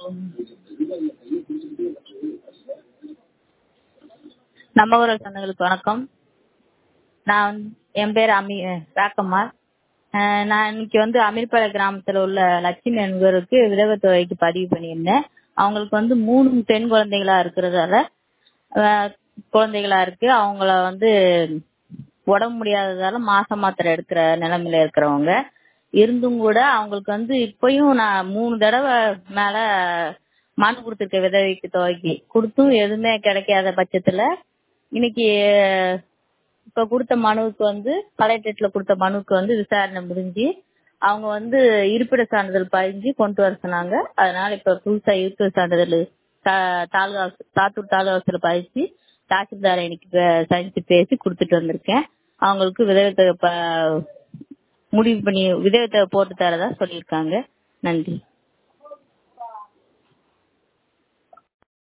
நம்ம ஊரல் சொந்தங்களுக்கு வணக்கம் நான் வந்து என் பேர் அமி ராக்கம்மாள் நான் இன்னைக்கு வந்து அமீர்பாளைய கிராமத்தில் உள்ள லட்சுமி என்பவருக்கு விதவை தொகைக்கு பதிவு பண்ணியிருந்தேன் அவங்களுக்கு வந்து மூணு பெண் குழந்தைகளா இருக்கிறதால குழந்தைகளா இருக்கு அவங்கள வந்து உடம்பு முடியாததால மாச மாத்திரை எடுக்கிற நிலைமையில இருக்கிறவங்க இருந்தும் கூட அவங்களுக்கு வந்து இப்பயும் நான் மூணு தடவை மேல மனு கொடுத்துருக்கேன் விதவைக்கு தொகைக்கு கொடுத்தும் எதுவுமே கிடைக்காத பட்சத்துல இன்னைக்கு இப்ப கொடுத்த மனுவுக்கு வந்து கலெக்டரேட்ல கொடுத்த மனுவுக்கு வந்து விசாரணை முடிஞ்சு அவங்க வந்து இருப்பிட சான்றிதழ் பதிஞ்சு கொண்டு வர சொன்னாங்க அதனால இப்ப புதுசா இருப்பிட சான்றிதழ் தாலுகா சாத்தூர் தாலுகா ஆஃபீஸ்ல பதிச்சு தாசில்தார் இன்னைக்கு சந்திச்சு பேசி கொடுத்துட்டு வந்திருக்கேன் அவங்களுக்கு விதவை தொகை முடிவு பண்ணி விதவை தொகை போட்டு தரதா சொல்லியிருக்காங்க நன்றி